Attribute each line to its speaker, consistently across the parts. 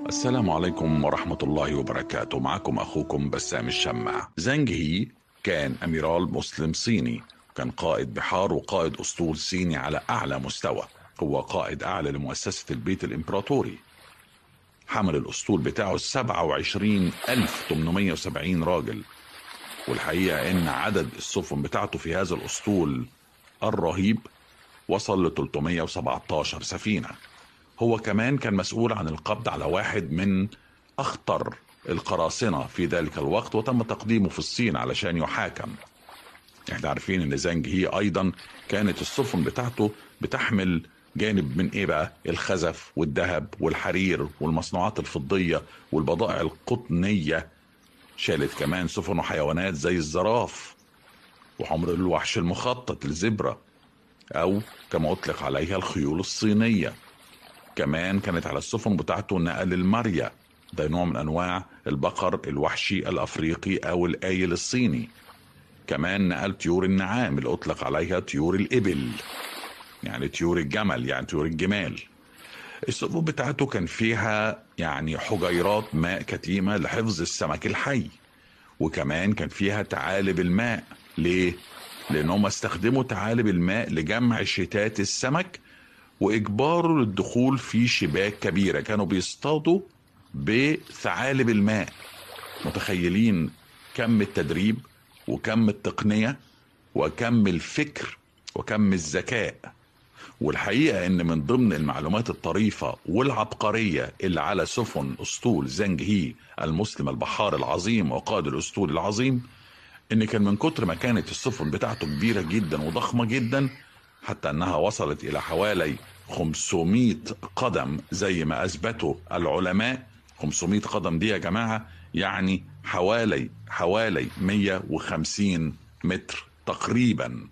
Speaker 1: السلام عليكم ورحمة الله وبركاته معكم أخوكم بسام الشماع زانج هي كان أميرال مسلم صيني كان قائد بحار وقائد أسطول صيني على أعلى مستوى هو قائد أعلى لمؤسسة البيت الإمبراطوري حمل الأسطول بتاعه 27870 راجل والحقيقة إن عدد السفن بتاعته في هذا الأسطول الرهيب وصل ل 317 سفينة هو كمان كان مسؤول عن القبض على واحد من أخطر القراصنة في ذلك الوقت وتم تقديمه في الصين علشان يحاكم احنا عارفين ان زانج هي ايضا كانت السفن بتاعته بتحمل جانب من ايه بقى الخزف والذهب والحرير والمصنوعات الفضية والبضائع القطنية شالت كمان سفن وحيوانات زي الزراف وحمر الوحش المخطط الزبرة او كما اطلق عليها الخيول الصينية كمان كانت على السفن بتاعته نقل الماريا ده نوع من انواع البقر الوحشي الافريقي او الايل الصيني كمان نقل طيور النعام اللي اطلق عليها طيور الابل يعني طيور الجمل يعني طيور الجمال السفن بتاعته كان فيها يعني حجيرات ماء كتيمة لحفظ السمك الحي وكمان كان فيها تعالب الماء ليه؟ لأنهم استخدموا تعالب الماء لجمع شتات السمك وإجباره للدخول في شباك كبيرة كانوا بيصطادوا بثعالب الماء متخيلين كم التدريب وكم التقنية وكم الفكر وكم الذكاء والحقيقة ان من ضمن المعلومات الطريفة والعبقرية اللي على سفن اسطول زنج هي المسلم البحار العظيم وقائد الاسطول العظيم ان كان من كتر ما كانت السفن بتاعته كبيرة جدا وضخمة جدا حتى انها وصلت الى حوالي 500 قدم زي ما اثبتوا العلماء 500 قدم دي يا جماعة يعني حوالي حوالي 150 متر تقريبا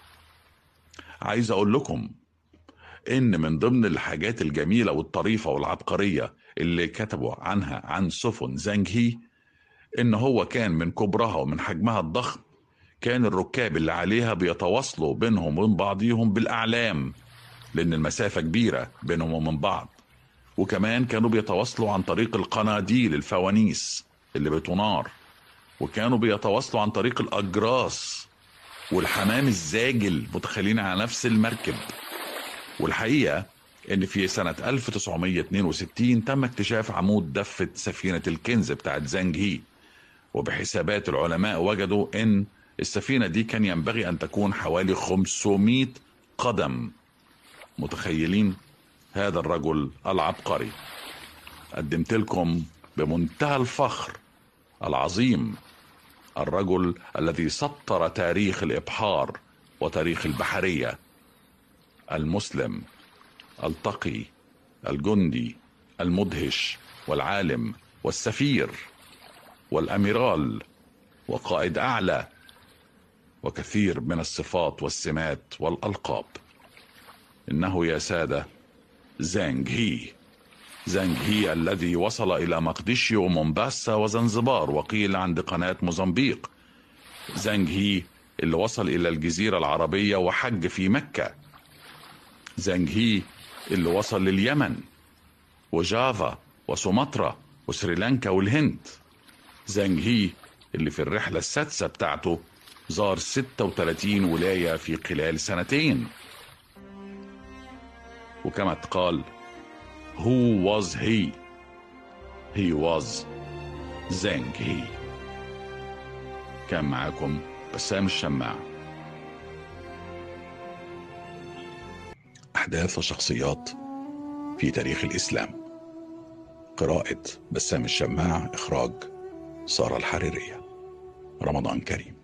Speaker 1: عايز اقول لكم ان من ضمن الحاجات الجميلة والطريفة والعبقرية اللي كتبوا عنها عن سفن زانج هي ان هو كان من كبرها ومن حجمها الضخم كان الركاب اللي عليها بيتواصلوا بينهم وبين بعضيهم بالاعلام لان المسافة كبيرة بينهم وبين بعض وكمان كانوا بيتواصلوا عن طريق القناديل الفوانيس اللي بتنار وكانوا بيتواصلوا عن طريق الاجراس والحمام الزاجل متخيلين على نفس المركب والحقيقة ان في سنة 1962 تم اكتشاف عمود دفة سفينة الكنز بتاعت زانج هي وبحسابات العلماء وجدوا ان السفينة دي كان ينبغي ان تكون حوالي 500 قدم متخيلين هذا الرجل العبقري قدمت لكم بمنتهى الفخر العظيم الرجل الذي سطر تاريخ الابحار وتاريخ البحريه المسلم التقي الجندي المدهش والعالم والسفير والاميرال وقائد اعلى وكثير من الصفات والسمات والالقاب انه يا ساده زانج هي زانج هي الذي وصل إلى مقدشي ومومباسا وزنزبار وقيل عند قناة موزمبيق زانج هي اللي وصل إلى الجزيرة العربية وحج في مكة زانج هي اللي وصل لليمن وجافا وسومطرة وسريلانكا والهند زانج هي اللي في الرحلة السادسة بتاعته زار 36 ولاية في خلال سنتين وكما تقال Who was he? He was Zheng He كان معاكم بسام الشماع أحداث وشخصيات في تاريخ الإسلام قراءة بسام الشماع إخراج سارة الحريرية رمضان كريم